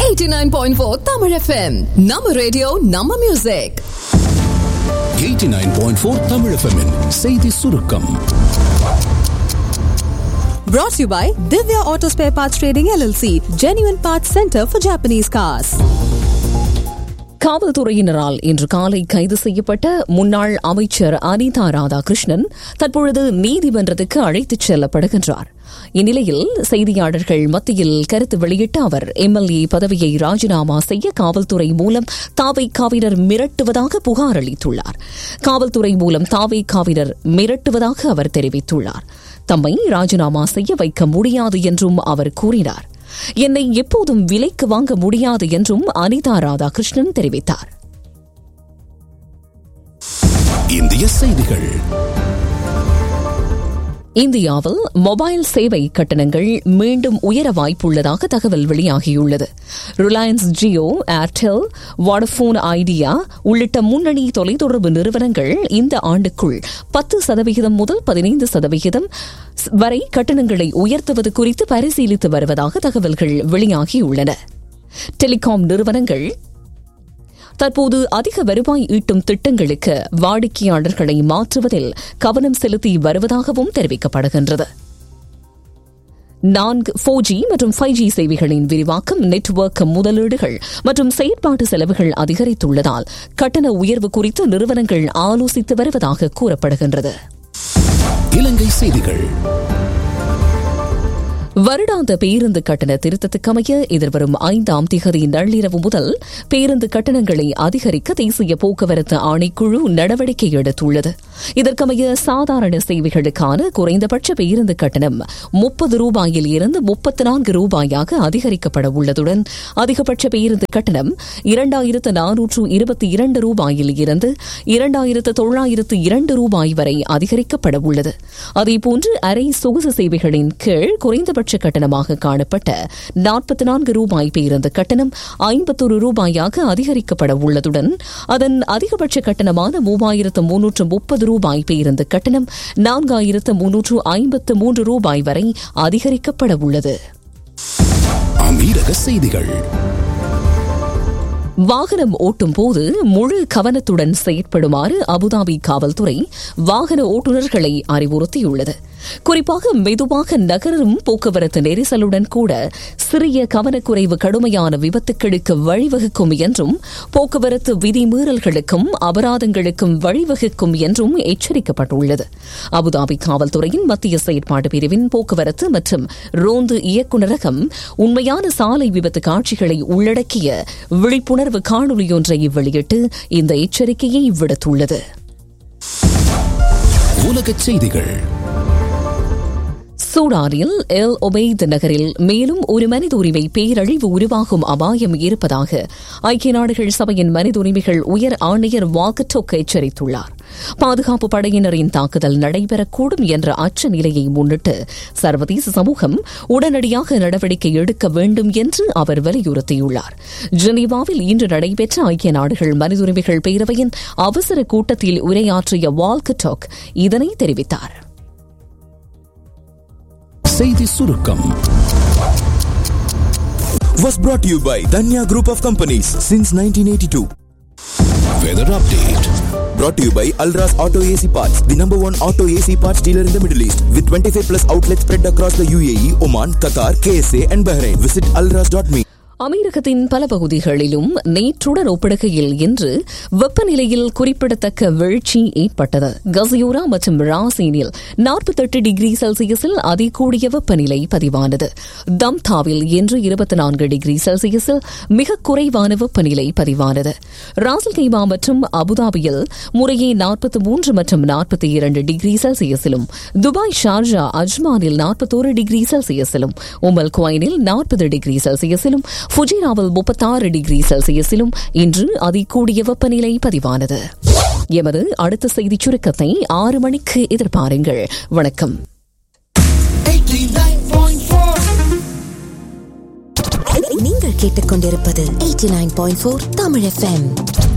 89.4 Tamil FM நம்ம radio நம்ம music 89.4 Tamil FM -இன் செய்தி சுருக்கம் Brought to you by Divya Auto Spare Parts Trading LLC, Genuine Parts Center for Japanese Cars. காவல்துறையினரால் இன்று காலை கைது செய்யப்பட்ட முன்னாள் அமைச்சர் அனிதா ராதாகிருஷ்ணன் தற்பொழுது நீதிமன்றத்துக்கு அழைத்துச் செல்லப்படுகின்றார் இந்நிலையில் செய்தியாளர்கள் மத்தியில் கருத்து வெளியிட்ட அவர் எம்எல்ஏ பதவியை ராஜினாமா செய்ய காவல்துறை மூலம் தாவை காவினர் மிரட்டுவதாக புகார் அளித்துள்ளார் காவல்துறை மூலம் தாவை காவினர் மிரட்டுவதாக அவர் தெரிவித்துள்ளார் தம்மை ராஜினாமா செய்ய வைக்க முடியாது என்றும் அவர் கூறினார் என்னை எப்போதும் விலைக்கு வாங்க முடியாது என்றும் அனிதா ராதாகிருஷ்ணன் தெரிவித்தார் இந்திய செய்திகள் இந்தியாவில் மொபைல் சேவை கட்டணங்கள் மீண்டும் உயர வாய்ப்புள்ளதாக தகவல் வெளியாகியுள்ளது ரிலையன்ஸ் ஜியோ ஏர்டெல் வாடபோன் ஐடியா உள்ளிட்ட முன்னணி தொலைத்தொடர்பு நிறுவனங்கள் இந்த ஆண்டுக்குள் பத்து சதவிகிதம் முதல் பதினைந்து சதவிகிதம் வரை கட்டணங்களை உயர்த்துவது குறித்து பரிசீலித்து வருவதாக தகவல்கள் வெளியாகியுள்ளன டெலிகாம் நிறுவனங்கள் தற்போது அதிக வருவாய் ஈட்டும் திட்டங்களுக்கு வாடிக்கையாளர்களை மாற்றுவதில் கவனம் செலுத்தி வருவதாகவும் தெரிவிக்கப்படுகின்றது நான்கு போர் ஜி மற்றும் ஃபைவ் ஜி சேவைகளின் விரிவாக்கம் நெட்வொர்க் முதலீடுகள் மற்றும் செயற்பாட்டு செலவுகள் அதிகரித்துள்ளதால் கட்டண உயர்வு குறித்து நிறுவனங்கள் ஆலோசித்து வருவதாக கூறப்படுகின்றது இலங்கை செய்திகள் வருடாந்த பேருந்து கட்டண திருத்தத்துக்கமைய எதிர்வரும் ஐந்தாம் திகதி நள்ளிரவு முதல் பேருந்து கட்டணங்களை அதிகரிக்க தேசிய போக்குவரத்து ஆணைக்குழு நடவடிக்கை எடுத்துள்ளது இதற்கமைய சாதாரண சேவைகளுக்கான குறைந்தபட்ச பேருந்து கட்டணம் முப்பது ரூபாயில் இருந்து முப்பத்தி நான்கு ரூபாயாக அதிகரிக்கப்பட உள்ளதுடன் அதிகபட்ச பேருந்து கட்டணம் இரண்டாயிரத்து நானூற்று இருபத்தி இரண்டு ரூபாயில் இருந்து இரண்டாயிரத்து தொள்ளாயிரத்து இரண்டு ரூபாய் வரை அதிகரிக்கப்பட உள்ளது அதேபோன்று அரை சொகுசு சேவைகளின் கீழ் குறைந்தபட்ச குறைந்தபட்ச கட்டணமாக காணப்பட்ட நாற்பத்தி நான்கு ரூபாய் பேருந்து கட்டணம் ஐம்பத்தொரு ரூபாயாக அதிகரிக்கப்பட உள்ளதுடன் அதன் அதிகபட்ச கட்டணமான மூவாயிரத்து முன்னூற்று முப்பது ரூபாய் பேருந்து கட்டணம் நான்காயிரத்து முன்னூற்று ஐம்பத்து மூன்று ரூபாய் வரை அதிகரிக்கப்பட உள்ளது அமீரக செய்திகள் வாகனம் ஓட்டும் போது முழு கவனத்துடன் செயற்படுமாறு அபுதாபி காவல்துறை வாகன ஓட்டுநர்களை அறிவுறுத்தியுள்ளது குறிப்பாக மெதுவாக நகரும் போக்குவரத்து நெரிசலுடன் கூட சிறிய கவனக்குறைவு கடுமையான விபத்துக்களுக்கு வழிவகுக்கும் என்றும் போக்குவரத்து விதிமீறல்களுக்கும் அபராதங்களுக்கும் வழிவகுக்கும் என்றும் எச்சரிக்கப்பட்டுள்ளது அபுதாபி காவல்துறையின் மத்திய செயற்பாடு பிரிவின் போக்குவரத்து மற்றும் ரோந்து இயக்குநரகம் உண்மையான சாலை விபத்து காட்சிகளை உள்ளடக்கிய விழிப்புணர்வு காணொலியொன்றை வெளியிட்டு இந்த எச்சரிக்கையை விடுத்துள்ளது உலகச் செய்திகள் சூடானில் எல் ஒபெய்த் நகரில் மேலும் ஒரு மனித உரிமை பேரழிவு உருவாகும் அபாயம் இருப்பதாக ஐக்கிய நாடுகள் சபையின் மனித உரிமைகள் உயர் ஆணையர் வாக்கட்டோக் எச்சரித்துள்ளார் பாதுகாப்பு படையினரின் தாக்குதல் நடைபெறக்கூடும் என்ற அச்ச நிலையை முன்னிட்டு சர்வதேச சமூகம் உடனடியாக நடவடிக்கை எடுக்க வேண்டும் என்று அவர் வலியுறுத்தியுள்ளார் ஜெனீவாவில் இன்று நடைபெற்ற ஐக்கிய நாடுகள் மனித உரிமைகள் பேரவையின் அவசர கூட்டத்தில் உரையாற்றிய வால்கட்டோக் இதனை தெரிவித்தார் செய்தி சுருக்கம் was brought to you by Danya Group of Companies since 1982. Weather update Brought to you by Alras Auto AC Parts, the number one auto AC parts dealer in the Middle East, with 25 plus outlets spread across the UAE, Oman, Qatar, KSA, and Bahrain. Visit alras.me. அமெரிக்கத்தின் பல பகுதிகளிலும் நேற்றுடன் ஒப்பிடுகையில் இன்று வெப்பநிலையில் குறிப்பிடத்தக்க வீழ்ச்சி ஏற்பட்டது கசியோரா மற்றும் ராசீனில் நாற்பத்தெட்டு டிகிரி செல்சியஸில் அதிகூடிய வெப்பநிலை பதிவானது தம்தாவில் இன்று இருபத்தி நான்கு டிகிரி செல்சியஸில் மிக குறைவான வெப்பநிலை பதிவானது ராசல்கைமா மற்றும் அபுதாபியில் முறையே நாற்பத்தி மூன்று மற்றும் நாற்பத்தி இரண்டு டிகிரி செல்சியஸிலும் துபாய் ஷார்ஜா அஜ்மானில் நாற்பத்தோரு டிகிரி செல்சியஸிலும் உமல் குவைனில் நாற்பது டிகிரி செல்சியஸிலும் ஃபுஜிராவில் முப்பத்தாறு டிகிரி செல்சியஸிலும் இன்று அதிகூடிய வெப்பநிலை பதிவானது எமது அடுத்த செய்திச் சுருக்கத்தை ஆறு மணிக்கு எதிர்பாருங்கள் வணக்கம் நீங்கள் கேட்டுக்கொண்டிருப்பது 89.4 தமிழ் எஃப்எம்